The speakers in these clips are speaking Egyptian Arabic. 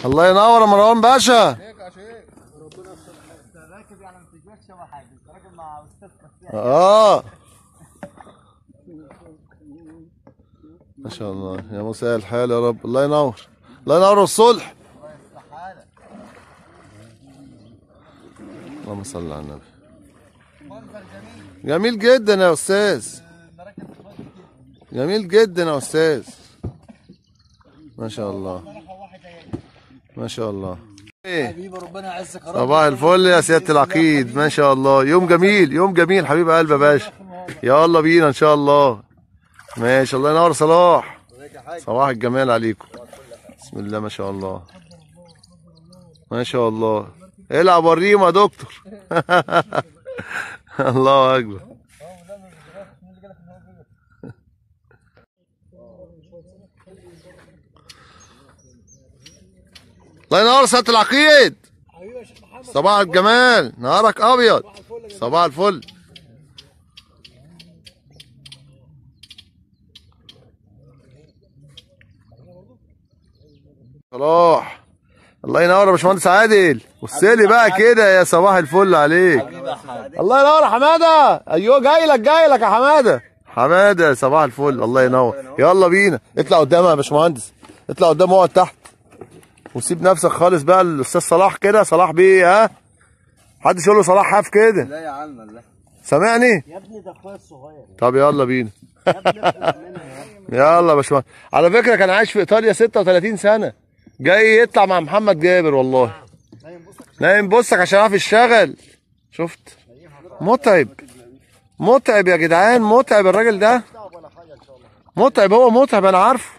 الله ينور يا مروان باشا راكب يعني ما تجيبش ولا حاجه انت راكب مع استاذ فتاح اه ما شاء الله يا مساء الحال يا رب الله ينور الله ينور الصلح اللهم صل على النبي منظر جميل جميل جدا يا استاذ المراكب بتودي كده جميل جدا يا استاذ ما شاء الله صراحه واحد هي ما شاء الله ايه حبيبي ربنا يعزك يا رب صباح الفل يا سيادة العقيد ما شاء الله يوم جميل يوم جميل حبيب قلبي يا باشا يلا بينا ان شاء الله ماشي الله ينور صلاح صباح الجمال عليكم بسم الله ما شاء الله ما شاء الله العب وريهم يا دكتور الله اكبر الله ينور سيادة العقيد حبيبي يا شيخ محمد صباح الجمال نهارك ابيض صباح الفل صلاح الله ينور يا باشمهندس عادل والسيلي بقى كده يا صباح الفل عليك الله ينور يا حماده ايوه جاي لك جاي لك يا حماده حماده صباح الفل الله ينور يلا بينا اطلع قدام يا باشمهندس اطلع قدام اقعد تحت وسيب نفسك خالص بقى الاستاذ صلاح كده صلاح بيه ها محدش يقول له صلاح حاف كده لا يا عم لا سامعني يا ابني ده اخويا الصغير طب يلا بينا يا ابني افهم منها يا يلا يا باشمهندس على فكره كان عايش في ايطاليا 36 سنه جاي يطلع مع محمد جابر والله نايم بصك عشان يعرف يشتغل شفت متعب متعب يا جدعان متعب الراجل ده متعب هو متعب انا عارفه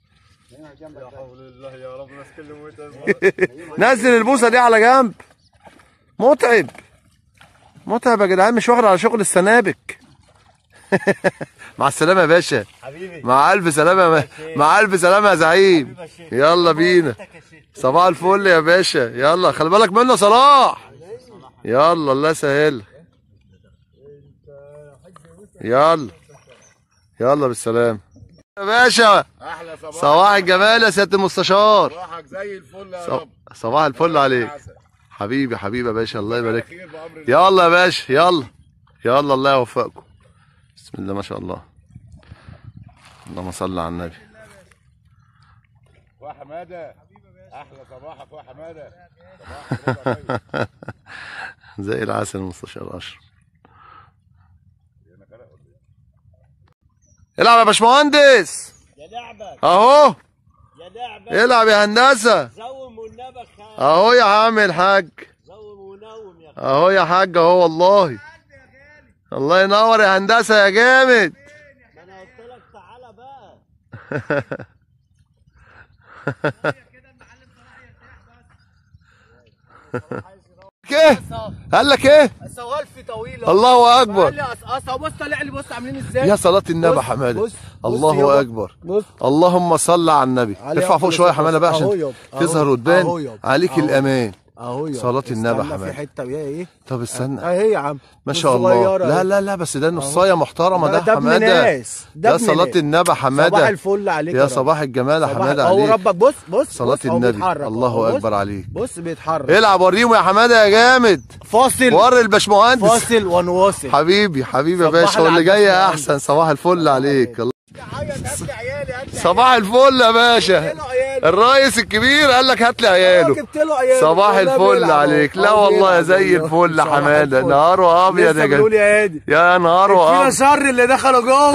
نزل البوسه دي على جنب متعب متعب يا جدعان مش واخد على شغل السنابك مع السلامه يا باشا حبيبي مع الف سلامه يا م- مع الف سلامه يا زعيم يلا بينا صباح الفل يا باشا يلا خلي بالك منه صلاح يلا الله يسهل يلا يلا بالسلام يا باشا احلى صباح صباح الجمال يا سياده المستشار صباحك زي الفل يا صب- رب صباح الفل عليك عسل. حبيبي حبيبي يا باشا الله يبارك خير بامر الله يلا يا باشا يلا يلا الله يوفقكم بسم الله ما شاء الله اللهم صل على النبي وحماده احلى صباحك وحماده صباحك ربع طيب. زي العسل المستشار اشرف العب يا باشمهندس يا لعبك اهو يا لعبك العب يا هندسه زوم والنبك خالد اهو يا عم الحاج زوم ونوم يا اهو يا حاج اهو والله الله ينور يا هندسه يا جامد ما انا قلت لك تعالى بقى ايه قال لك ايه سوالفي طويله الله قال اكبر لي اصل بص طالع لي بص عاملين ازاي يا صلاه النبي يا بص- حماده بص- بص الله يابا. اكبر بص اللهم صل على النبي عليه ارفع فوق أفضل شويه يا الصلاة حماده بقى والسلام. عشان أهو يابا. تظهر أهو. قدام أهو يابا. عليك أهو. الامان اهو يابا صلاة النبي يا استنى حماد. في حته ويا ايه طب استنى اهي يا عم ما شاء الله الصغيرة لا أهي. لا لا بس ده نصايه محترمه ده- ده ده ابن حماده ناس. ده ده ابن صلاه ناس. النبي يا صباح حماده الفل عليك يا رب. صباح الجمال يا صباح- حماده اهو عليك ربك بص بص صلاة بص، أهو النبي. بيتحرك. الله أهو بص. أكبر عليك. بص بيتحرك العب وريهم يا حماده يا جامد فاصل وري الباشمهندس فاصل ونواصل حبيبي حبيبي يا صباح باشا واللي العسل جاي يا احسن صباح الفل عليك الله- عيط هات لي عيالي هات لي صباح الفل يا باشا له عيالي. الريس الكبير قال لك هات لي آه، عياله جبت له عيالي صباح والله الفل بيلعب عليك أهو. لا أهو والله بيلعب زي والله. الفل يا صباح حماده الفل. نهاره ابيض لسه يا بيقول جماعه يا هادي يا نهاره فينا ابيض شر اللي دخلوا جوه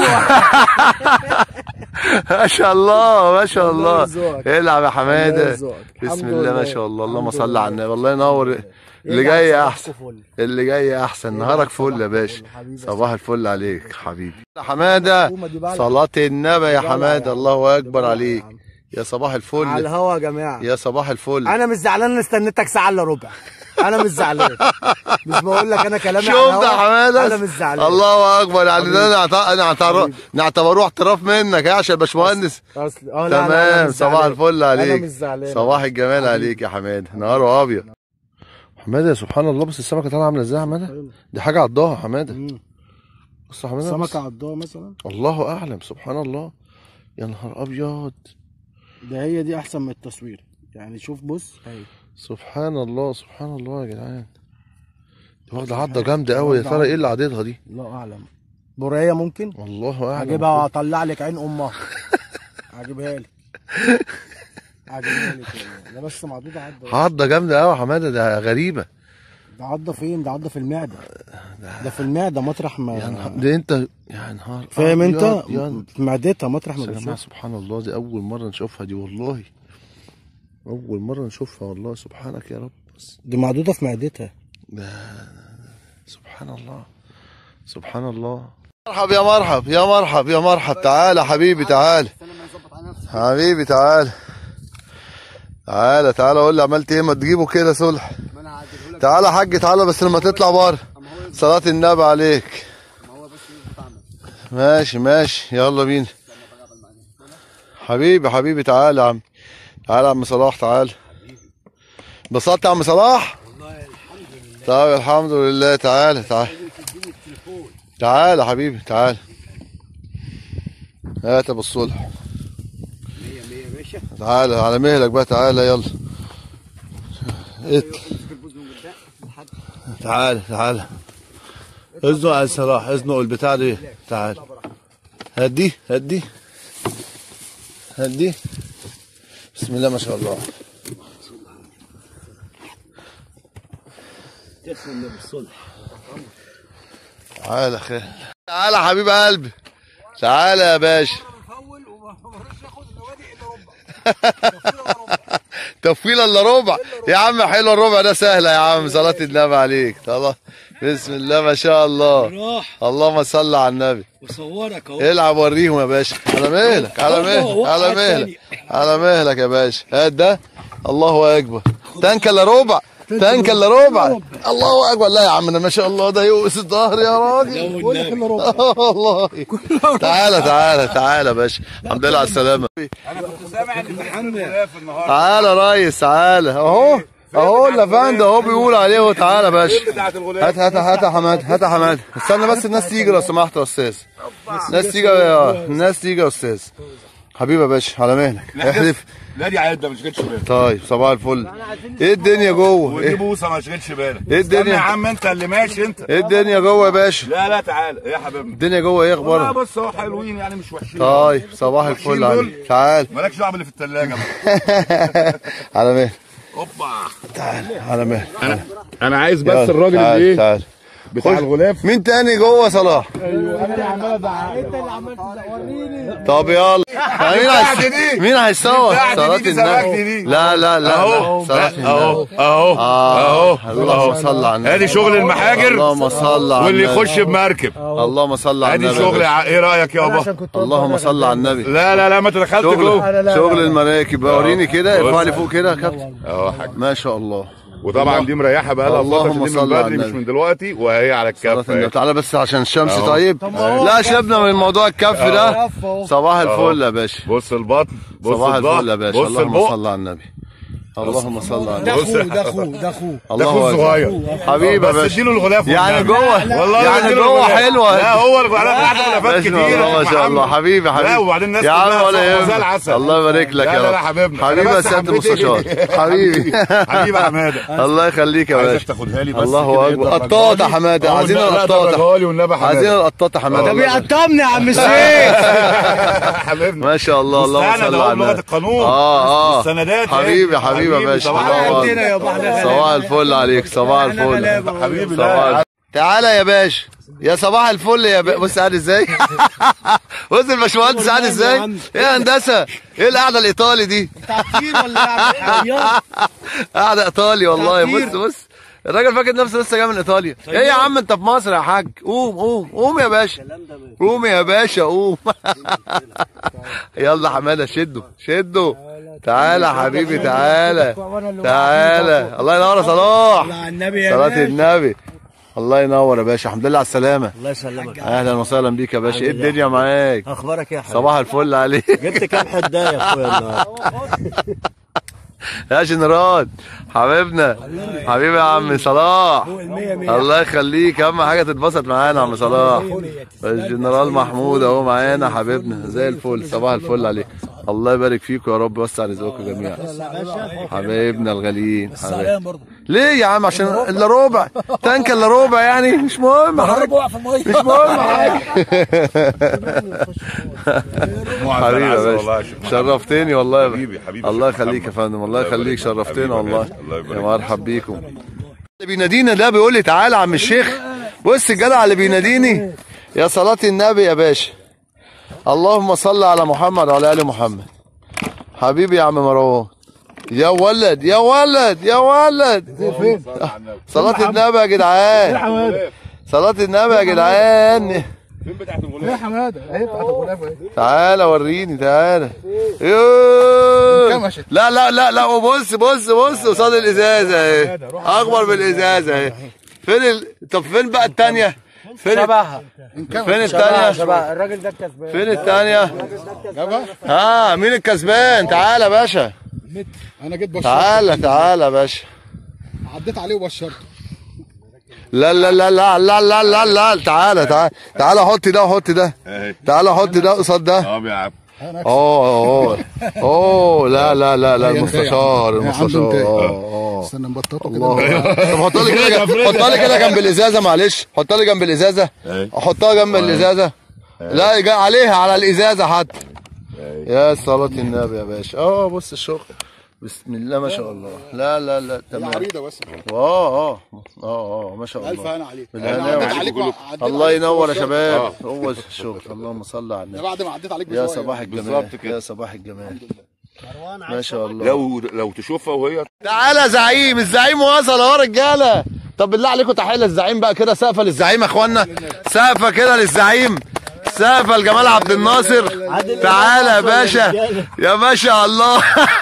ما شاء الله ما شاء الله الله يرزقك. العب يا الله حماده يرزقك. بسم الحمد الله ما لله. شاء الله اللهم الحمد صل على لله. النبي الله ينور اللي يرجع جاي صباحكوا احسن فل. اللي جاي احسن نهارك فل يا باشا حبيبي. صباح الفل عليك حبيبي يا حماده الحكومة دي بقى صلاة النبي يا بقى حماده يا الله عم. اكبر بقى يا عليك عم. يا صباح على الفل الهوا يا جماعه يا صباح الفل انا مش زعلان انا استنيتك ساعه الا ربع انا مش زعلان مش بقول لك انا كلامي على شوف الهوا. ده يا حماده انا مش زعلان الله اكبر يعني حبيبي. ده نعت- نعتبر- حبيبي. نعتبره احتراف منك يا عشان باشمهندس اصل اه لا، لا، أنا تمام مش صباح زعلان. الفل انا عليك مش زعلان صباح الجمال عليك يا حماده نهاره ابيض حماده سبحان الله بس السمكه طالعه عامله ازاي يا حماده دي حاجه عضاها يا حماده مم. بص يا حماده بص. سمكه عضها مثلا الله اعلم سبحان الله يا نهار ابيض ده هي دي احسن من التصوير يعني شوف بص اهي سبحان الله سبحان الله يا جدعان دي واخده عضه جامده قوي يا ترى ايه اللي عضتها دي الله اعلم بوريه ممكن والله اعلم هجيبها واطلع لك عين امها هجيبها لك هجيبها لك والله. ده بس معدوده عضه عضه جامده قوي يا حماده ده غريبه ده عضه فين ده عضه في المعده ده في المعده مطرح يا ما نهار ده انت يا نهار فاهم انت أبيض يا في معدتها مطرح ما يا جماعه بتشوف سبحان الله دي اول مره نشوفها دي والله اول مره نشوفها والله سبحانك يا رب بس دي معدوده في معدتها ده سبحان الله سبحان الله مرحب يا مرحب يا مرحب يا مرحب تعال حبيبي تعال حبيبي تعال تعالى تعالى قول لي عملت ايه ما تجيبه كده صلح تعالى يا حاج تعالى بس لما تطلع بره صلاة النبي عليك ماشي ماشي يلا بينا حبيبي حبيبي تعالى يا عم تعالى يا عم صلاح تعالى انبسطت يا عم صلاح طيب الحمد لله تعالى تعالى تعالى يا حبيبي تعالى هات ابو الصلح تعالى على مهلك بقى تعالى يلا اطلع تعالى تعالى اذنق على صلاح اذنق البتاع دي تعالى هدي هدي هدي بسم الله ما شاء الله تعالى خير تعالى حبيب قلبي تعالى يا باشا تفويل الا ربع يا عم حلو الربع ده سهله يا عم صلاه النبي عليك طلع بسم الله ما شاء الله راح اللهم صل على النبي وصورك اهو العب وريهم يا باشا على مهلك على مهلك على مهلك على مهلك يا باشا هات ده الله اكبر تنكه الا ربع تنكه الا ربع الله اكبر لا يا عم ده ما شاء الله ده يؤس الظهر يا راجل بقول لك الا ربع والله تعالى تعالى تعالى يا باشا الحمد لله على السلامه انا كنت سامع ان في حد غلاف النهارده تعالى يا ريس تعالى اهو اهو اللافندة اهو بيقول عليه اهو تعالى يا باشا بتاعت الغلاف هات هات هات يا حماد هات يا حماد استنى بس الناس تيجي لو سمحت يا استاذ الناس تيجي يا الناس تيجي يا استاذ حبيبي يا باشا على مهلك احلف لا دي عده ما تشغلش بالك طيب صباح الفل ايه الدنيا جوه ودي ايه, بوسه ما تشغلش بالك إيه الدنيا؟ استنى يا عم انت اللي ماشي انت إيه الدنيا جوه يا باشا لا لا تعال يا حبيبنا الدنيا جوه ايه والله اخبارها بص اهو حلوين يعني مش وحشين طيب صباح وحشين الفل دول؟ عليك تعال مالكش دعوه باللي في الثلاجه بقى على مهلك اوبا على مهلك انا انا عايز بس يلا، الراجل تعال، اللي ايه تعال بتاع خش. الغلاف مين تاني جوه صلاح انا اللي عمال ازعق انت اللي عمال توريني طب يلا مين هيصور دي. مين هيصور بتاعتي صلاة دي، دي النبي سبقني دي. لا لا لا اهو لا صلاة اهو النبي اهو اه اهو اللهم صل على النبي ادي شغل المحاجر اللهم صل على واللي النبي يخش بمركب اللهم صل على ادي النبي شغل يا ع- ايه رايك عشان يابا كنت اللهم صل على النبي لا لا لا ما انت دخلت شغل جوه لا، لا، شغل لا. المراكب بقى وريني كده بص. ارفع لي فوق كده يا كابتن اهو يا حاج ما شاء الله وطبعا دي مريحه بقى لها فتره اللهم عشان دي صل من على بدري مش النبي. من دلوقتي وهي على صلاة الكف النبي. اهي. تعالى بس عشان الشمس أهو. طيب ما هو لا سيبنا من موضوع الكف ده كف اهو. صباح أهو. الفل يا باشا بص البطن بص صباح الظهر الفل يا باشا بص اللهم البق صل على النبي اللهم صل على ده النبي اخوه ده اخوه ده اخوه ده الله اخو أكبر. الصغير حبيبي يا بس باشا اديله الغلاف يعني والنبي. جوه والله يعني اديله جوه الغلاف. حلوه لا هو الغلاف قاعد غلافات ماشي كتير والله ما شاء الله حبيبي حبيبي لا وبعدين الناس يا عم كلها ولا صفا زي يهمك العسل. الله يبارك لك لا يا لا رب لا حبيبنا حبيبي أنا يا بس سياده حبيت المستشار إيه؟ حبيبي حبيبي يا حماده الله يخليك يا عايزك باشا تاخدها لي بس الله كده اكبر يقدر قطاطه رجالي. حماده أهو عايزين لا، لا، القطاطه درجالي والنبي عايزين حماده القطاطه حماده ده الله يبارك. بيقطمني يا عم الشيخ حبيبنا ما شاء الله اللهم مستند صل أهو على بلغة النبي القانون. اه اه السندات إيه؟ حبيبي حبيبي يا باشا صباح الله الخير. عندنا يا أكبر. ابو احنا صباح الفل عليك صباح الفل حبيبي صباح لا الفل. تعالى يا باشا يا صباح الفل يا ب... بص قاعد ازاي بص الباشمهندس قاعد ازاي ايه يا هندسه ايه القعده الايطالي دي تعطير ولا عياط قاعده ايطالي والله تعطير. بص بص الراجل فاكر نفسه لسه جاي من ايطاليا ايه يا عم انت في مصر يا حاج قوم قوم قوم يا باشا قوم يا باشا قوم يلا حماده شده شده تعالى يا حبيبي تعالى تعالى الله ينور يا صلاح على النبي يا صلاة باشا. النبي الله ينور يا باشا الحمد لله على السلامة الله يسلمك اهلا وسهلا بيك يا باشا ايه الدنيا معاك اخبارك إيه يا حبيبي صباح الفل عليك جبت كام حدايه يا اخويا النهارده يا جنرال حبيبنا حبيبي يا عم صلاح المية مية. الله يخليك اهم حاجه تتبسط معانا يا عم صلاح الجنرال محمود اهو معانا حبيبنا زي الفل صباح الفل عليك الله يبارك فيكم يا رب ويوسع رزقكم جميعا حبايبنا الغاليين حبايب. برضه ليه يا عم عشان الا ربع تانك الا ربع يعني مش مهم حاجة. وقع في الميه مش مهم حاجه معز حبيبي يا العز والله يا باشا شيخ محمد. شرفتني والله يا حبيبي- باشا. حبيبي الله شيخ يخليك يا محمد. فندم الله الله يخليك يبارك. شرفتنا حبيبي يا والله باشا. الله يبارك. يا مرحب بيكم اللي بينادينا ده بيقول لي تعالى يا عم الشيخ بص الجدع اللي بيناديني يا صلاة النبي يا باشا اللهم صل على محمد وعلى ال محمد حبيبي يا عم مروان يا ولد يا ولد يا ولد صلاة النبي يا جدعان صلاة النبي يا جدعان فين بتاعت الغلاف؟ حماده اهي بتاعت الغلاف اهي تعالى وريني تعالى يوه. لا لا لا لا وبص بص بص قصاد الازازه اهي اكبر من الازازه اهي فين ال... طب فين بقى الثانيه فين شبهها فين الثانيه شبهها الراجل ده الكسبان فين الثانيه ها مين الكسبان تعالى يا باشا انا جيت بشرت تعالى تعالى يا باشا عديت عليه وبشرته لا لا لا لا لا لا لا لا تعالى تعالى تعالى حط ده وحط ده اهي تعالى حط ده قصاد ده اه يا عم اوه اوه اوه لا لا لا لا المستشار المستشار اه اه استنى نبططه كده الله طب حطها لي كده حطها لي كده جنب الازازه معلش حطها لي جنب الازازه اهي احطها جنب الازازه لا جا عليها على الازازه حتى يا صلاة النبي يا باشا اه بص الشغل بسم الله ما شاء الله لا لا لا تمام عريضه بس اه اه اه اه ما شاء الف الله هنا عليك بالهنا انا عديت والشفا. عليك وعديت الله عليك ينور يا وبشرت. شباب هو الشغل اللهم صل على ده النبي بعد ما عديت عليك يا بشوية. صباح الجمال بالظبط كده. يا صباح الجمال ما شاء الله لو لو تشوفها وهي تعالى يا زعيم الزعيم وصل اهو رجاله طب بالله عليكم تحيه للزعيم بقى كده سقفه للزعيم يا اخوانا سقفه كده للزعيم سقفه لجمال عبد الناصر تعالى يا باشا يا ما شاء الله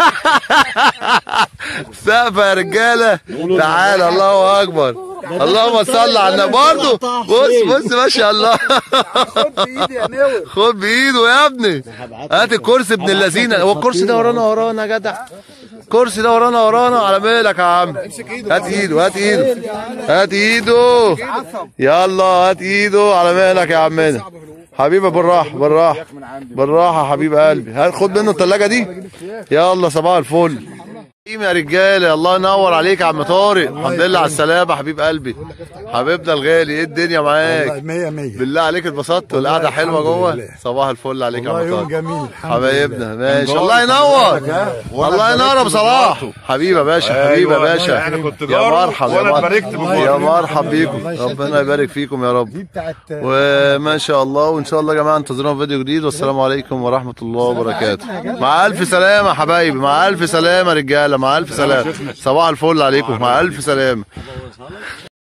سقفه يا رجاله تعالى الله اكبر اللهم صل على النبي برضه بص بص ما شاء الله بايدي يا ناوي خد بايده يا ابني هات الكرسي ابن اللذينه هو الكرسي ده ورانا ورانا يا جدع الكرسي ده ورانا ورانا على بالك يا عم هات ايده هات ايده هات ايده يلا هات ايده على بالك يا عمنا حبيبي بالراحه بالراحه بالراحه حبيب قلبي هات خد منه الثلاجه دي يلا صباح الفل يا رجاله الله ينور عليك يا عم طارق الحمد لله على السلامه حبيب قلبي حبيبنا الغالي ايه الدنيا معاك مية مية بالله عليك اتبسطت والقعده حلوه الحمد جوه لله. صباح الفل عليك يا والله عم يوم طارق جميل الحمد حبايبنا ماشي الله ينور الله ينور يا ابو صلاح حبيبي يا باشا حبيبي يا أيوة، باشا أنا كنت يا جاره مرحب يا وأنا مرحب اتباركت بفضل. يا مرحب بيكم ربنا يبارك فيكم يا رب دي بتاعت وما شاء الله وان شاء الله يا جماعه انتظرونا في فيديو جديد والسلام عليكم ورحمه الله وبركاته مع الف سلامه يا حبايبي مع الف سلامه يا رجاله مع الف سلامه صباح الفل عليكم مع الف سلامه